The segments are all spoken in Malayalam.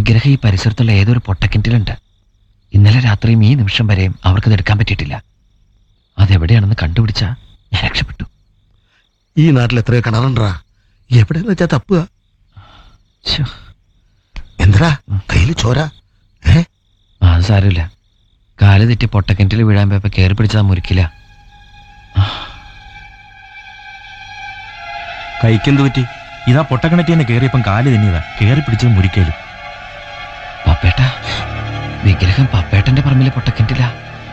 വിഗ്രഹം ഈ പരിസരത്തുള്ള ഏതൊരു പൊട്ടക്കിണറ്റിലുണ്ട് ഇന്നലെ രാത്രിയും ഈ നിമിഷം വരെയും അവർക്കത് എടുക്കാൻ പറ്റിയിട്ടില്ല അതെവിടെയാണെന്ന് കണ്ടുപിടിച്ചാ ഞാൻ രക്ഷപ്പെട്ടു ഈ നാട്ടിൽ എത്രയോ കിണറുണ്ടാ എവിടെയെന്ന് വെച്ചാ തപ്പുക ശ്ശോ, എന്താ കയ്യിൽ ചോര ഏ ആ, അത് സാരമില്ല കാല് തെറ്റി പൊട്ടക്കിണറ്റിൽ വീഴാൻ പോയപ്പോ കയറി പിടിച്ചതാ മുറിക്കില്ല കൈക്കെന്ത് പറ്റി ഇതാ പൊട്ടക്കിണറ്റി തന്നെ കയറിയപ്പം കാല് തന്നെയതാ കയറി പിടിച്ചത് മുരിക്കലും പപ്പേട്ട വിഗ്രഹം പപ്പേട്ടന്റെ പറമ്പിലെ പൊട്ടക്കിണറ്റിലാ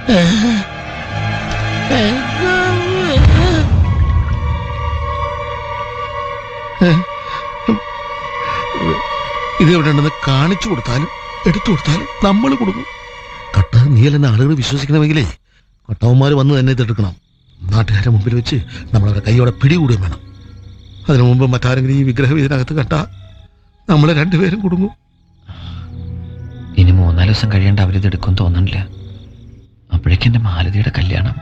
ഇത് എവിടെ ഉണ്ടെന്ന് കാണിച്ചു കൊടുത്താലും എടുത്തു കൊടുത്താലും നമ്മൾ കൊടുക്കും കട്ട നീയല്ലെന്ന് ആളുകൾ വിശ്വസിക്കണമെങ്കിലേ കട്ടവന്മാർ വന്ന് തന്നെ ഇതെടുക്കണം നാട്ടുകാരെ മുമ്പിൽ വെച്ച് നമ്മളവരെ കൈയോടെ പിടികൂടുകയും വേണം അതിനു മുമ്പ് മറ്റാരെങ്കിലും ഈ വിഗ്രഹം ഇതിനകത്ത് കണ്ട നമ്മളെ രണ്ടുപേരും കുടുങ്ങും ഇനി മൂന്നാല് ദിവസം കഴിയേണ്ട അവരിത് എടുക്കും തോന്നണില്ല അപ്പോഴേക്കും എന്റെ മാലതിയുടെ കല്യാണം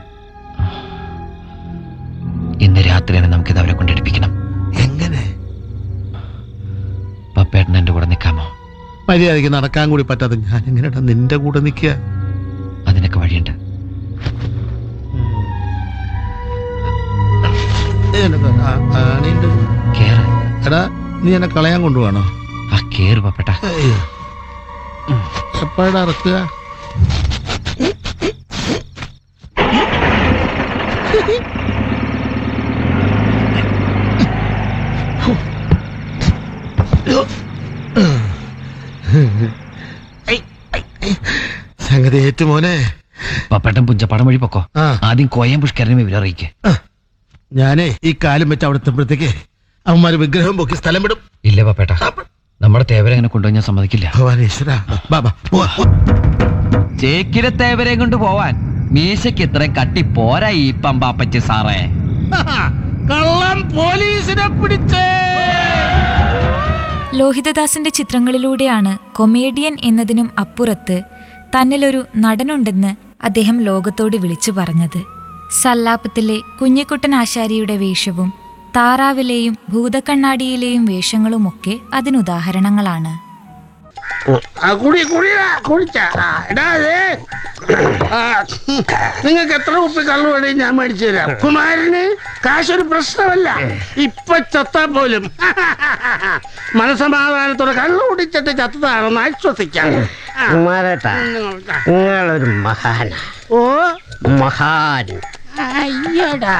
ഇന്ന് രാത്രി തന്നെ നമുക്കിത് അവരെ കൊണ്ടെടുപ്പിക്കണം എങ്ങനെ പപ്പേട്ടൻ എന്റെ കൂടെ നിൽക്കാമോ മര്യാദയ്ക്ക് നടക്കാൻ കൂടി പറ്റാതെ ഞാൻ എങ്ങനെയാ നിന്റെ കൂടെ നിൽക്കുക അതിനൊക്കെ വഴിയുണ്ട് ഇതിനൊക്കെ ആ- ആണിയുണ്ട്. കേറ് എടാ നീ എന്നെ കളയാൻ കൊണ്ടുപോകണോ ആ കേറ് പപ്പേട്ട എപ്പോഴാ ഇറക്കുക സംഗതി ഏറ്റു മോനെ പപ്പേട്ടൻ പുഞ്ചപ്പാടം വഴി പൊക്കോ ആ ആദ്യം കോയം പുഷ്കരനെ വിവരം അറിയിക്കേ ഞാനേ ഈ കാലം വെച്ച് അവിടെ എത്തുമ്പോഴത്തേക്ക് അവന്മാര് വിഗ്രഹം പൊക്കി സ്ഥലം വിടും ഇല്ല പപ്പേട്ട നമ്മുടെ തേവരെ അങ്ങനെ കൊണ്ടുപോയി ഞാൻ സമ്മതിക്കില്ല ഭഗവാനേശ്വര ബാബാ ചേക്കിലെ തേവരെ കൊണ്ട് പോവാൻ മീശയ്ക്ക് ഇത്രയും കട്ടി പോരാ ഈ പമ്പാപ്പച്ചി സാറേ കള്ളം പോലീസിനെ പിടിച്ചേ ലോഹിതദാസിന്റെ ചിത്രങ്ങളിലൂടെയാണ് കൊമേഡിയൻ എന്നതിനും അപ്പുറത്ത് തന്നിലൊരു നടനുണ്ടെന്ന് അദ്ദേഹം ലോകത്തോട് വിളിച്ചു പറഞ്ഞത് സല്ലാപത്തിലെ കുഞ്ഞിക്കുട്ടൻ ആശാരിയുടെ വേഷവും താറാവിലെയും ഭൂതക്കണ്ണാടിയിലെയും വേഷങ്ങളുമൊക്കെ അതിനുദാഹരണങ്ങളാണ് ആ കുടി കുടിയാ കുടിച്ച ആ, എടാ ദേ. ആ, നിങ്ങൾക്ക് എത്ര കുപ്പി കള്ളു വേണേ ഞാൻ മേടിച്ചു തരാം കുമാരന് കാശൊരു പ്രശ്നമല്ല ഇപ്പൊ ചത്താ പോലും മനസമാധാനത്തോടെ കള്ളു കുടിച്ചിട്ട് ചത്തതാണെന്ന് ആശ്വസിക്കാം ആ, കുമാരേട്ടാ ഉം, നിങ്ങളൊരു മഹാന ഓ മഹാൻ അയ്യടാ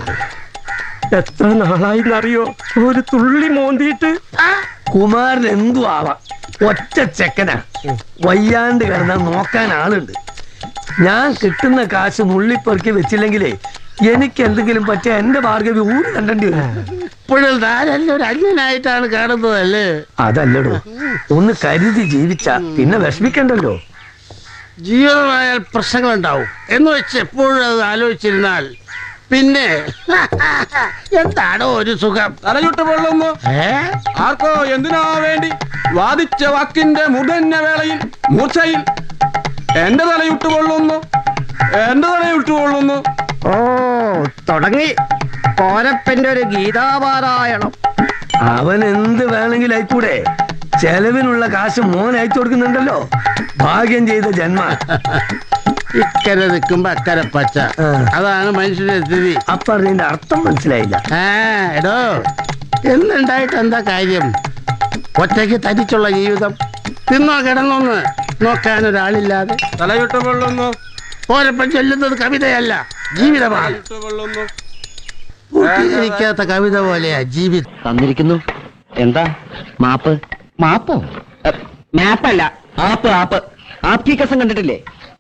എത്ര നാളായിന്നറിയോ ഒരു തുള്ളി മോന്തിയിട്ട് കുമാരൻ എന്തു ആവാം ഒറ്റ ചെക്കനാ വയ്യാണ്ട് കിടന്നാൽ നോക്കാൻ ആളുണ്ട് ഞാൻ കിട്ടുന്ന കാശ് നുള്ളിപ്പെറുക്കി വെച്ചില്ലെങ്കിലേ എനിക്ക് എന്തെങ്കിലും പറ്റിയ എന്റെ ഭാർഗവി ഊര് കണ്ടേണ്ടി വരും ഇപ്പോഴും താനല്ലേ ഒരു അന്യനായിട്ടാണ് കാണുന്നതല്ലേ അതല്ലടോ ഒന്ന് കരുതി ജീവിച്ച പിന്നെ വിഷമിക്കണ്ടല്ലോ ജീവിതമായാൽ പ്രശ്നങ്ങളുണ്ടാവും എന്ന് വെച്ച് എപ്പോഴും അത് ആലോചിച്ചിരുന്നാൽ പിന്നെ എന്താണോ ഒരു സുഖം തലചുട്ട് പൊള്ളുന്നു ഏ ആർക്കോ എന്തിനാ വേണ്ടി വാദിച്ച വാക്കിന്റെ മുതന്ന വേളയിൽ മൂർച്ചയിൽ എന്റെ തലയുട്ട് പൊള്ളുന്നു എന്റെ തലയുട്ട് പൊള്ളുന്നു ഓ തുടങ്ങി കോരപ്പന്റെ ഒരു ഗീതാപാരായണം അവൻ എന്ത് വേണമെങ്കിലും അയക്കൂടെ ചെലവിനുള്ള കാശ് മോൻ അയച്ചു കൊടുക്കുന്നുണ്ടല്ലോ ഭാഗ്യം ചെയ്ത ജന്മ ഇക്കരെ നിൽക്കുമ്പോ അക്കരെ പച്ച ആ. അതാണ് മനുഷ്യന്റെ സ്ഥിതി അപ്പൊ അതിന്റെ അർത്ഥം മനസ്സിലായില്ല ആ എടോ എന്നുണ്ടായിട്ട് എന്താ കാര്യം ഒറ്റയ്ക്ക് തരിച്ചുള്ള ജീവിതം തിന്നോ കിടന്നോന്ന് നോക്കാൻ ഒരാളില്ലാതെ തലയുട്ട് പൊള്ളുന്നു ഓരപ്പം ചൊല്ലുന്നത് കവിതയല്ല ജീവിതമാണ് തലയുട്ട് പൊള്ളുന്നു പൂർത്തീകരിക്കാത്ത കവിത പോലെയാ ജീവിതം തന്നിരിക്കുന്നു എന്താ മാപ്പ് മാപ്പോ മാപ്പല്ല ആപ്പ് ആപ്പ് ആപ്പ് കസം കണ്ടിട്ടില്ലേ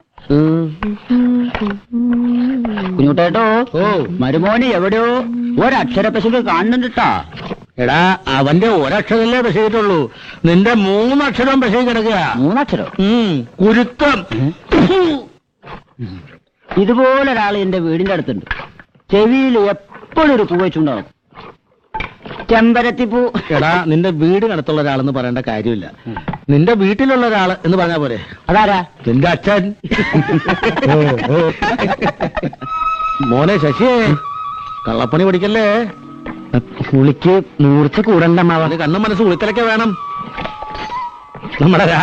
കുഞ്ഞുട്ടേട്ടോ ഓ മരുമോന് എവിടെയോ ഒരക്ഷര പശുക്ക് കാണുന്നുണ്ടാ എടാ അവന്റെ ഒരക്ഷരല്ലേ പശയിട്ടുള്ളൂ നിന്റെ മൂന്നക്ഷരം പശു കിടക്കുക മൂന്നക്ഷരം കുരുത്തം ഇതുപോലെ ഒരാൾ എന്റെ വീടിന്റെ അടുത്തുണ്ട് ചെവിയിൽ എപ്പോഴും ഒരു പൂ വെച്ചുണ്ടാവും ചെമ്പരത്തിപ്പൂ എടാ നിന്റെ വീടിനടുത്തുള്ള ഒരാളെന്ന് പറയേണ്ട കാര്യമില്ല നിന്റെ വീട്ടിലുള്ള ഒരാൾ എന്ന് പറഞ്ഞാ പോരെ അതാരാ നിന്റെ അച്ഛൻ ഓ, ഓ. മോനെ ശശിയേ കള്ളപ്പണി പഠിക്കല്ലേ പുളിക്ക് മൂർച്ച കൂടണ്ട അത് കണ്ണും മനസ്സ് ഉളിത്തലൊക്കെ വേണം നമ്മുടെ